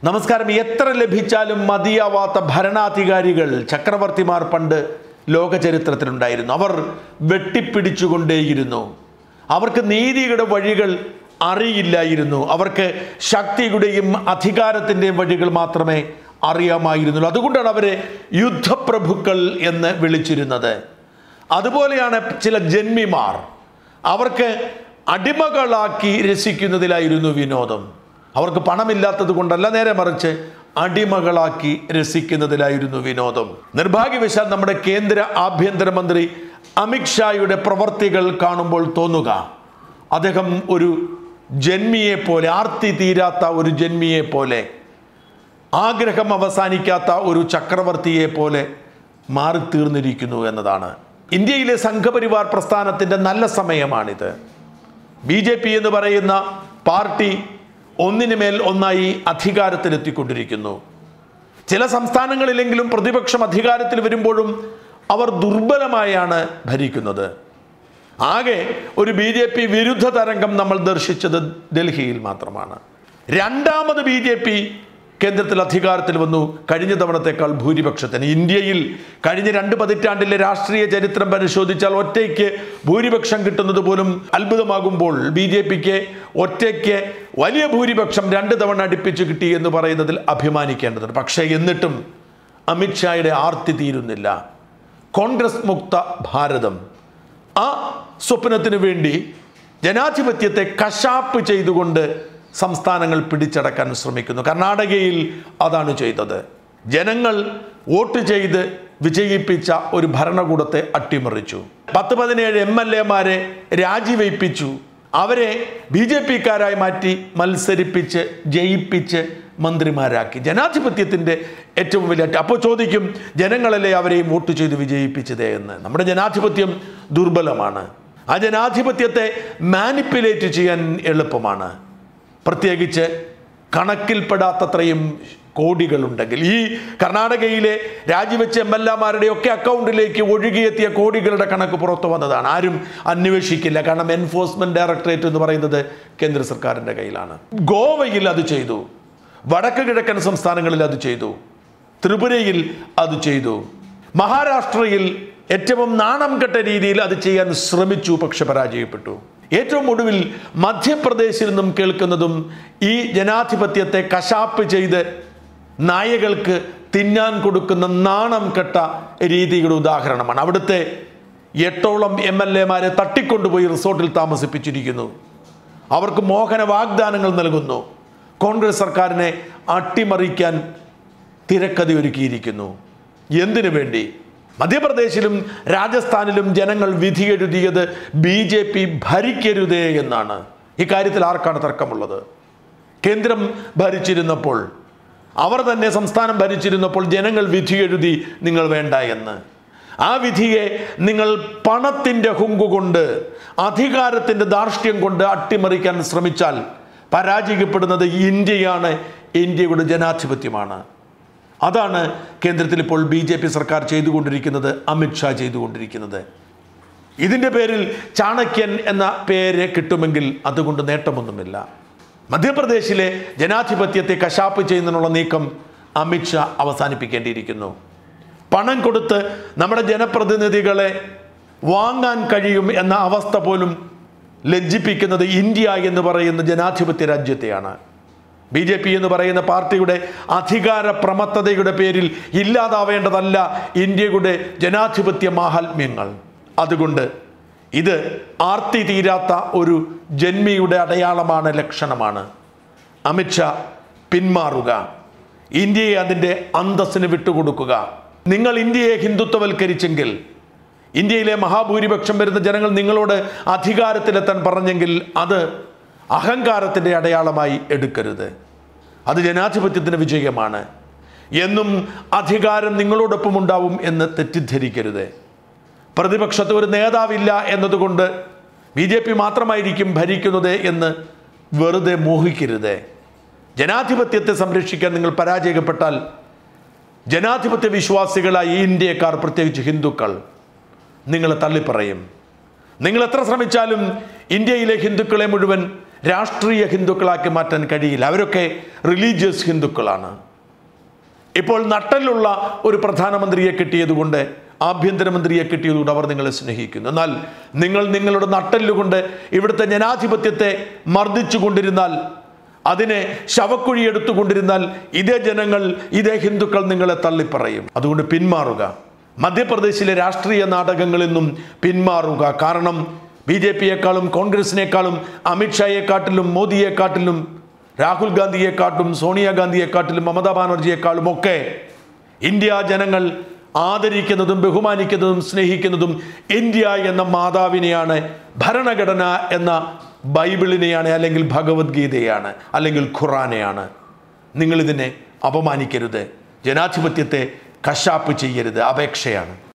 നമസ്കാരം എത്ര ലഭിച്ചാലും മതിയാവാത്ത ഭരണാധികാരികൾ ചക്രവർത്തിമാർ പണ്ട് ലോക ചരിത്രത്തിലുണ്ടായിരുന്നു അവർ വെട്ടിപ്പിടിച്ചുകൊണ്ടേയിരുന്നു അവർക്ക് നീതിയുടെ വഴികൾ അറിയില്ലായിരുന്നു അവർക്ക് ശക്തിയുടെയും അധികാരത്തിൻ്റെയും വഴികൾ മാത്രമേ അറിയാമായിരുന്നുള്ളൂ അതുകൊണ്ടാണ് അവരെ യുദ്ധപ്രഭുക്കൾ എന്ന് വിളിച്ചിരുന്നത് അതുപോലെയാണ് ചില ജന്മിമാർ അവർക്ക് അടിമകളാക്കി രസിക്കുന്നതിലായിരുന്നു വിനോദം അവർക്ക് പണമില്ലാത്തത് കൊണ്ടല്ല നേരെ മറിച്ച് അടിമകളാക്കി രസിക്കുന്നതിലായിരുന്നു വിനോദം നിർഭാഗ്യവശാൽ നമ്മുടെ കേന്ദ്ര ആഭ്യന്തരമന്ത്രി അമിത്ഷായുടെ പ്രവർത്തികൾ കാണുമ്പോൾ തോന്നുക അദ്ദേഹം ഒരു ജന്മിയെ പോലെ ആർത്തി തീരാത്ത ഒരു ജന്മിയെ പോലെ ആഗ്രഹം അവസാനിക്കാത്ത ഒരു ചക്രവർത്തിയെ പോലെ മാറിത്തീർന്നിരിക്കുന്നു എന്നതാണ് ഇന്ത്യയിലെ സംഘപരിവാർ പ്രസ്ഥാനത്തിൻ്റെ നല്ല സമയമാണിത് ബി ജെ പി എന്ന് പറയുന്ന പാർട്ടി ഒന്നിനു മേൽ ഒന്നായി അധികാരത്തിലെത്തിക്കൊണ്ടിരിക്കുന്നു ചില സംസ്ഥാനങ്ങളിലെങ്കിലും പ്രതിപക്ഷം അധികാരത്തിൽ വരുമ്പോഴും അവർ ദുർബലമായാണ് ഭരിക്കുന്നത് ആകെ ഒരു ബി ജെ പി വിരുദ്ധ തരംഗം നമ്മൾ ദർശിച്ചത് ഡൽഹിയിൽ മാത്രമാണ് രണ്ടാമത് ബി ജെ പി കേന്ദ്രത്തിൽ അധികാരത്തിൽ വന്നു കഴിഞ്ഞ തവണത്തേക്കാൾ ഭൂരിപക്ഷത്തിന് ഇന്ത്യയിൽ കഴിഞ്ഞ രണ്ട് പതിറ്റാണ്ടിലെ രാഷ്ട്രീയ ചരിത്രം പരിശോധിച്ചാൽ ഒറ്റയ്ക്ക് ഭൂരിപക്ഷം കിട്ടുന്നത് പോലും അത്ഭുതമാകുമ്പോൾ ബി ജെ പിക്ക് ഒറ്റയ്ക്ക് വലിയ ഭൂരിപക്ഷം രണ്ട് തവണ അടുപ്പിച്ച് കിട്ടി എന്ന് പറയുന്നതിൽ അഭിമാനിക്കേണ്ടതുണ്ട് പക്ഷേ എന്നിട്ടും അമിത്ഷായുടെ ആർത്തി തീരുന്നില്ല കോൺഗ്രസ് മുക്ത ഭാരതം ആ സ്വപ്നത്തിന് വേണ്ടി ജനാധിപത്യത്തെ കശാപ്പ് ചെയ്തുകൊണ്ട് സംസ്ഥാനങ്ങൾ പിടിച്ചടക്കാൻ ശ്രമിക്കുന്നു കർണാടകയിൽ അതാണ് ചെയ്തത് ജനങ്ങൾ വോട്ട് ചെയ്ത് വിജയിപ്പിച്ച ഒരു ഭരണകൂടത്തെ അട്ടിമറിച്ചു പത്ത് പതിനേഴ് എം എൽ എമാരെ രാജിവയ്പ്പിച്ചു അവരെ ബി ജെ പിക്കാരായി മാറ്റി മത്സരിപ്പിച്ച് ജയിപ്പിച്ച് മന്ത്രിമാരാക്കി ജനാധിപത്യത്തിൻ്റെ ഏറ്റവും വലിയ അപ്പോൾ ചോദിക്കും ജനങ്ങളല്ലേ അവരെയും വോട്ട് ചെയ്ത് വിജയിപ്പിച്ചതേ എന്ന് നമ്മുടെ ജനാധിപത്യം ദുർബലമാണ് ആ ജനാധിപത്യത്തെ മാനിപ്പുലേറ്റ് ചെയ്യാൻ എളുപ്പമാണ് പ്രത്യേകിച്ച് കണക്കിൽപ്പെടാത്തത്രയും കോടികളുണ്ടെങ്കിൽ ഈ കർണാടകയിലെ രാജിവെച്ച എം എൽ എമാരുടെ ഒക്കെ അക്കൗണ്ടിലേക്ക് ഒഴുകിയെത്തിയ കോടികളുടെ കണക്ക് പുറത്തു വന്നതാണ് ആരും അന്വേഷിക്കില്ല കാരണം എൻഫോഴ്സ്മെന്റ് ഡയറക്ടറേറ്റ് എന്ന് പറയുന്നത് കേന്ദ്ര സർക്കാരിൻ്റെ കയ്യിലാണ് ഗോവയിൽ അത് ചെയ്തു വടക്ക് കിഴക്കൻ സംസ്ഥാനങ്ങളിൽ അത് ചെയ്തു ത്രിപുരയിൽ അത് ചെയ്തു മഹാരാഷ്ട്രയിൽ ഏറ്റവും നാണം കെട്ട രീതിയിൽ അത് ചെയ്യാൻ ശ്രമിച്ചു പക്ഷെ പരാജയപ്പെട്ടു ഏറ്റവും ഒടുവിൽ മധ്യപ്രദേശിൽ നിന്നും കേൾക്കുന്നതും ഈ ജനാധിപത്യത്തെ കശാപ്പ് ചെയ്ത് നായകൾക്ക് തിന്നാൻ കൊടുക്കുന്ന നാണം കെട്ട രീതിയുടെ ഉദാഹരണമാണ് അവിടുത്തെ എട്ടോളം എം എൽ എമാരെ തട്ടിക്കൊണ്ടുപോയി റിസോർട്ടിൽ താമസിപ്പിച്ചിരിക്കുന്നു അവർക്ക് മോഹന വാഗ്ദാനങ്ങൾ നൽകുന്നു കോൺഗ്രസ് സർക്കാരിനെ അട്ടിമറിക്കാൻ തിരക്കഥ ഒരുക്കിയിരിക്കുന്നു എന്തിനു വേണ്ടി മധ്യപ്രദേശിലും രാജസ്ഥാനിലും ജനങ്ങൾ വിധി എഴുതിയത് ബി ജെ പി ഭരിക്കരുതേ എന്നാണ് ഇക്കാര്യത്തിൽ ആർക്കാണ് തർക്കമുള്ളത് കേന്ദ്രം ഭരിച്ചിരുന്നപ്പോൾ അവർ തന്നെ സംസ്ഥാനം ഭരിച്ചിരുന്നപ്പോൾ ജനങ്ങൾ വിധി എഴുതി നിങ്ങൾ വേണ്ട എന്ന് ആ വിധിയെ നിങ്ങൾ പണത്തിൻ്റെ ഹുങ്കു കൊണ്ട് അധികാരത്തിൻ്റെ ധാർഷ്ട്യം കൊണ്ട് അട്ടിമറിക്കാൻ ശ്രമിച്ചാൽ പരാജയപ്പെടുന്നത് ഇന്ത്യയാണ് ഇന്ത്യയുടെ ജനാധിപത്യമാണ് അതാണ് കേന്ദ്രത്തിൽ ഇപ്പോൾ ബി ജെ പി സർക്കാർ ചെയ്തുകൊണ്ടിരിക്കുന്നത് അമിത്ഷാ ചെയ്തുകൊണ്ടിരിക്കുന്നത് ഇതിൻ്റെ പേരിൽ ചാണക്യൻ എന്ന പേര് കിട്ടുമെങ്കിൽ അതുകൊണ്ട് നേട്ടമൊന്നുമില്ല മധ്യപ്രദേശിലെ ജനാധിപത്യത്തെ കശാപ്പ് ചെയ്യുന്നതിനുള്ള നീക്കം അമിത്ഷാ അവസാനിപ്പിക്കേണ്ടിയിരിക്കുന്നു പണം കൊടുത്ത് നമ്മുടെ ജനപ്രതിനിധികളെ വാങ്ങാൻ കഴിയും എന്ന അവസ്ഥ പോലും ലജ്ജിപ്പിക്കുന്നത് ഇന്ത്യ എന്ന് പറയുന്ന ജനാധിപത്യ രാജ്യത്തെയാണ് ബി ജെ പി എന്ന് പറയുന്ന പാർട്ടിയുടെ അധികാര പ്രമത്തതയുടെ പേരിൽ ഇല്ലാതാവേണ്ടതല്ല ഇന്ത്യയുടെ ജനാധിപത്യ മാഹാത്മ്യങ്ങൾ അതുകൊണ്ട് ഇത് ആർത്തി തീരാത്ത ഒരു ജന്മിയുടെ അടയാളമാണ് ലക്ഷണമാണ് അമിത്ഷാ പിന്മാറുക ഇന്ത്യയെ അതിൻ്റെ അന്തസ്സിന് വിട്ടുകൊടുക്കുക നിങ്ങൾ ഇന്ത്യയെ ഹിന്ദുത്വവൽക്കരിച്ചെങ്കിൽ ഇന്ത്യയിലെ മഹാഭൂരിപക്ഷം വരുന്ന ജനങ്ങൾ നിങ്ങളോട് അധികാരത്തിലെത്താൻ പറഞ്ഞെങ്കിൽ അത് അഹങ്കാരത്തിൻ്റെ അടയാളമായി എടുക്കരുത് അത് ജനാധിപത്യത്തിൻ്റെ വിജയമാണ് എന്നും അധികാരം നിങ്ങളോടൊപ്പം ഉണ്ടാവും എന്ന് തെറ്റിദ്ധരിക്കരുത് പ്രതിപക്ഷത്ത് ഒരു നേതാവില്ല എന്നതുകൊണ്ട് ബി ജെ പി മാത്രമായിരിക്കും ഭരിക്കുന്നത് എന്ന് വെറുതെ മോഹിക്കരുത് ജനാധിപത്യത്തെ സംരക്ഷിക്കാൻ നിങ്ങൾ പരാജയപ്പെട്ടാൽ ജനാധിപത്യ വിശ്വാസികളായ ഈ ഇന്ത്യക്കാർ പ്രത്യേകിച്ച് ഹിന്ദുക്കൾ നിങ്ങളെ തള്ളിപ്പറയും നിങ്ങൾ എത്ര ശ്രമിച്ചാലും ഇന്ത്യയിലെ ഹിന്ദുക്കളെ മുഴുവൻ രാഷ്ട്രീയ ഹിന്ദുക്കളാക്കി മാറ്റാൻ കഴിയില്ല അവരൊക്കെ റിലീജിയസ് ഹിന്ദുക്കളാണ് ഇപ്പോൾ നട്ടലുള്ള ഒരു പ്രധാനമന്ത്രിയെ കിട്ടിയതുകൊണ്ട് ആഭ്യന്തരമന്ത്രിയെ കിട്ടിയതുകൊണ്ട് അവർ നിങ്ങളെ സ്നേഹിക്കുന്നു എന്നാൽ നിങ്ങൾ നിങ്ങളുടെ നട്ടല്ലുകൊണ്ട് ഇവിടുത്തെ ജനാധിപത്യത്തെ മർദ്ദിച്ചു കൊണ്ടിരുന്നാൽ അതിനെ ശവക്കുഴി എടുത്തുകൊണ്ടിരുന്നാൽ ഇതേ ജനങ്ങൾ ഇതേ ഹിന്ദുക്കൾ നിങ്ങളെ തള്ളിപ്പറയും അതുകൊണ്ട് പിന്മാറുക മധ്യപ്രദേശിലെ രാഷ്ട്രീയ നാടകങ്ങളിൽ നിന്നും പിന്മാറുക കാരണം ബി ജെ പിയെക്കാളും കോൺഗ്രസിനേക്കാളും അമിത്ഷായെക്കാട്ടിലും മോദിയെക്കാട്ടിലും രാഹുൽ ഗാന്ധിയെക്കാട്ടും സോണിയാഗാന്ധിയെക്കാട്ടിലും മമതാ ബാനർജിയെക്കാളും ഒക്കെ ഇന്ത്യ ജനങ്ങൾ ആദരിക്കുന്നതും ബഹുമാനിക്കുന്നതും സ്നേഹിക്കുന്നതും ഇന്ത്യ എന്ന മാതാവിനെയാണ് ഭരണഘടന എന്ന ബൈബിളിനെയാണ് അല്ലെങ്കിൽ ഭഗവത്ഗീതയാണ് അല്ലെങ്കിൽ ഖുറാനെയാണ് നിങ്ങളിതിനെ അപമാനിക്കരുത് ജനാധിപത്യത്തെ കശാപ്പ് ചെയ്യരുത് അപേക്ഷയാണ്